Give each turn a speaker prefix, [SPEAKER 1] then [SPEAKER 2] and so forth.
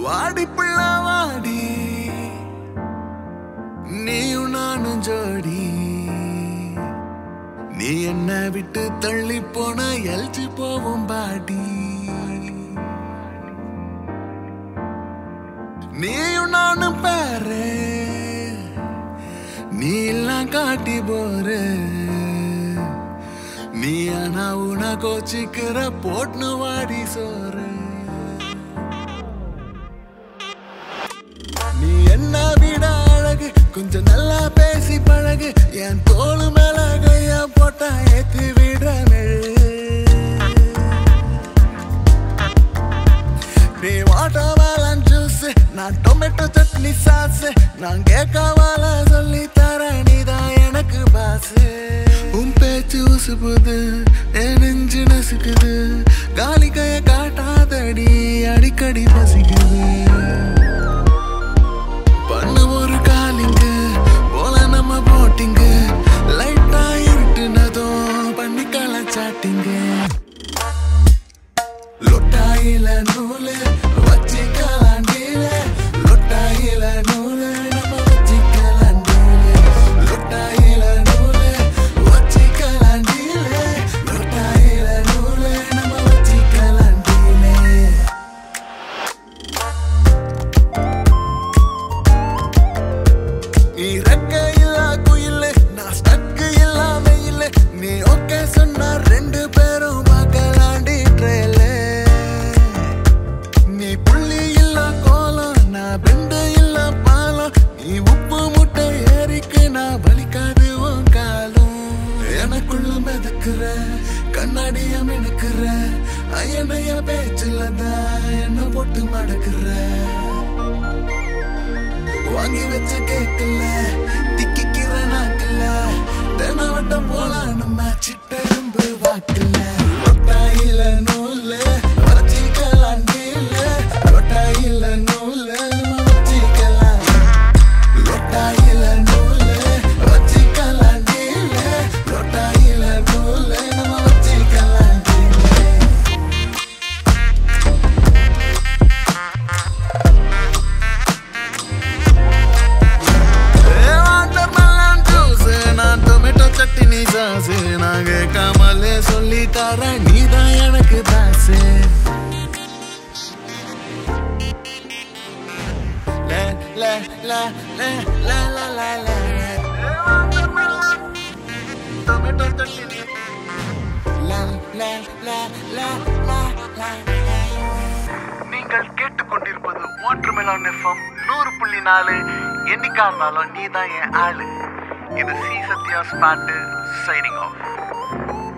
[SPEAKER 1] வாடி புள்ள வாடி நீயும் நானும் ஜோடி நீ என்ன விட்டு தள்ளி போன எல்ஜி போவோம் பாடி நீயும் நானும் பாரு நீ எல்லாம் காட்டி போற நீ ஆனா உன கோச்சிக்கிற போட்னு வாடி சோறு நீ என்ன விட அழகு கொஞ்சம் நல்லா பேசி பழகு என் தோளு மேல கையா போட்டா ஏத்தி விட நீ வாட்டர்மெலன் ஜூஸ் நான் டொமேட்டோ சட்னி சாஸ் நான் கேட்கவால சொல்லி தரேன் நீதான் எனக்கு பாஸ் உன் பேச்சு உசுப்புது என் நெஞ்சு நசுக்குது காலி கைய காட்டாதடி அடிக்கடி பசிக்குது பண்ணு ஒரு காலிங்கு போல நம்ம போட்டிங்கு லைட்டா இருட்டுனதும் பண்ணி கலாச்சாட்டிங்க லொட்டாயில நூலு வச்சிக்கலாம் டீல லொட்டாயில நூலு நம்ம வச்சிக்கலாம் டீல லொட்டாயில நூலு வச்சிக்கலாம் டீல லொட்டாயில நூலு நம்ம வச்சிக்கலாம் டீலே நீ ரெக்க இல்லா குயிலு நான் ஸ்டக்கு இல்லா வெயிலு நீ ஓகே சொன்னா ரெண்டு பேரும் பார்க்கலாண்டி ட்ரெயிலு நீ புள்ளி இல்லா கோலம் நான் பெண்டு இல்லா பாலம் நீ உப்பு முட்டை ஏறிக்கு நான் வலிக்காது உன் காலம் எனக்குள்ள மிதக்குற கண்ணாடிய மினுக்குற ஐயனைய பேச்சுல தான் என்ன போட்டு மடக்குற வாங்கி வச்ச கேக்கல திக்கிக்கிற நாக்கல தினவட்டம் போல நம்ம சிட்டெரும்பு வாக்கல லொட்டாயில நூல்ல வச்சிக்கலாம் நீல லொட்டாயில நூல்ல நம்ம வச்சிக்கலாம் லொட்டாயில நூல்ல வச்சிக்கலாம் நீல லொட்டாயில நூல்ல நம்ம வச்சிக்கலாம் நீல வாட்டர்மெலன் ஜூஸ் நான் டொமேட்டோ சட்னி சாஸ் நான் கேட்காமலே சொல்லி தரேன் நீதான் எனக்கு பாசு ல ல ல ல ல ல ல ல டொமேட்டோ சட்னி ல ல ல ல ல ல
[SPEAKER 2] நீங்கள் கேட்டுக்கொண்டிருப்பது வாட்டர்மெலான் எஃப்எம் நூறு புள்ளி நாலு என்னைக்கா இருந்தாலும் நீ தான் என் ஆளு இது சி சத்யாஸ் பாட்டு சைனிங் ஆஃப்